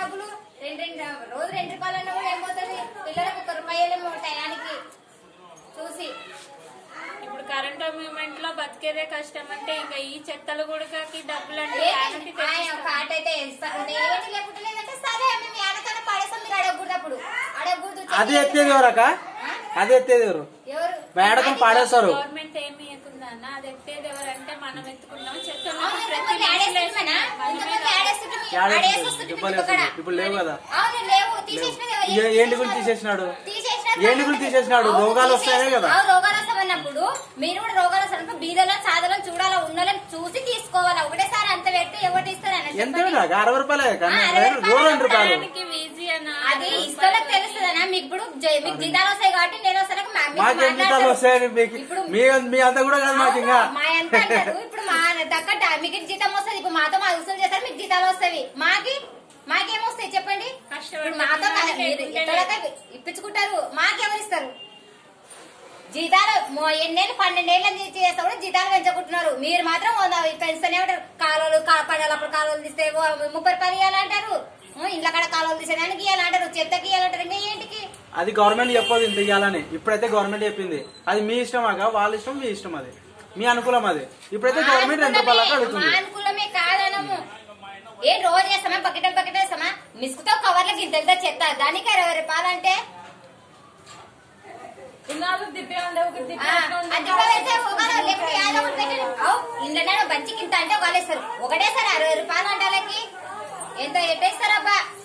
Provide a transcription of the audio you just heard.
డబ్బులు రెండు రెండు రోజు రెండు రూపాయలు అన్నా కూడా ఏమవుతుంది పిల్లలకు ఒక రూపాయి ఏమో టయానికి చూసి ఇప్పుడు కరెంట్ మూమెంట్ లో బతికేదే కష్టం అంటే ఇంకా ఈ చెత్తలు గుడకకి డబ్బులు అంటే ఏంటి? యానకి ఆయన తెచ్చిస్తాం. ఒక ఆట అయితే ఇస్తారు. ఏంటి లేకుంటే లేదంటే సరే మేము వెనకాల పడేస్తాం మీరు అడగకూడదు అప్పుడు అడగకూడదు అది ఎత్తేది ఎవరక్క అది ఎత్తేది ఎవరు ఎవరు మేడకం పాడేస్తారు గవర్నమెంట్ ఏమి ఇవ్వకుండా అన్న అది ఎత్తేది ఎవరంటే మనం ఎత్తుకున్నాం చెత్తలు అవును, ప్రతి ఇంతకుముందు యాడేస్తుంటామనా? మనమే ఇంతకుముందు యాడేస్తుంటే మీ- యాడేస్తుంది. ఆడేస్తుంటే దెబ్బలు మీకు ఇక్కడ. వేస్తుంది. ఇప్పుడు లేవు కదా అవును, లేవు. తీసేసినది ఎవరు? ఏ- ఏంటిగులు తీసేసినాడు తీసేసినది ఏంటిగులు తీసేసినాడు అవును, రోగాలు వస్తాయనే కదా అవును, రోగాలు వస్తామన్నప్పుడు మీరు కూడా రోగాలు వస్తారన్నప్పుడు బీదలో సాధలో చూడాలా ఉన్నోళ్ళని చూసి తీసుకోవాలా ఒకటేసారి అంత పెట్టి ఎవరు ఇస్తారని ఎంత నాకు అరవై రూపాయలే కానీ ఆ, అరవై రూపాయలు రోజు రెండు రూపాయలు దానికి ఈజీ అన్న అది ఇస్తోళ్ళకి తెలుస్తుందనా మీకు ఇప్పుడు జై- మీకు జీతాలు వస్తాయి కాబట్టి నేను వస్తాను మాకేం జీతాలు వస్తాయని మీకు ఇప్పుడు మీ మీ అంతా కూడా కాదు మాకు ఇంకా అవును, మా ఎంత అంటారు ఇప్పుడు మా దక్కట మీకు జీతం వస్తుంది ఇప్పుడు మాతో మా వసూలు చేస్తారు మీకు జీతాలు వస్తాయి మాకి మాకేమొస్తాయి చెప్పండి కష్టపడి ఇప్పుడు మాతో కాదు, మీరు ఎక్కడైతే ఇప్పించుకుంటారు మాకెవరు ఇస్తారు జీతాలు మొ- ఎన్నేళ్ళు పన్నెండేళ్ళ నుంచి చేస్తా కూడా జీతాలు పెంచుకుంటున్నారు మీరు మాత్రం వంద పెంచుతూనే ఉంటారు కాలువలు కా- పడాలప్పుడు కాలువలు తీస్తే ఓ ముప్పై రూపాయలు ఇవ్వాలంటారు ఇంట్లో కాడ కాలువలు తీసేదానికి ఇవ్వాలంటారు చెత్తకి ఇవ్వాలంటారు ఇంకా ఏంటికి అది గవర్నమెంట్ చెప్పదు ఇంత ఇవ్వాలని ఇప్పుడైతే గవర్నమెంట్ చెప్పింది అది మీ ఇష్టం అక్క వాళ్ళ ఇష్టం మీ ఇష్టం అది మీ అనుకూలం అది ఇప్పుడైతే గవర్నమెంట్ రెండు రూపాయలకు మా అడుగుతుంది అనుకూలమే కాదనము ఏ రోజు చేస్తామా బకెట్ బకెట్ వేస్తామా మిస్కుతో కవర్లకి ఇంత ఇంత చెత్త దానికి అరవై రూపాయలు అంటే ఇన్నాళ్ళు దిబ్బే ఉండే ఒకటి దిబ్బే ఆ, అది కూడా వేస్తే ఒకరు లేకపోతే యాదో ఒకటి పెట్టండి. అవు, ఇంట్లోనే బంచికి ఇంత అంటే ఒకళ్ళు ఇస్తారు ఒకటేసారి అరవై రూపాయలు అంటే వాళ్ళకి ఎంత ఎట్టేస్తారబ్బా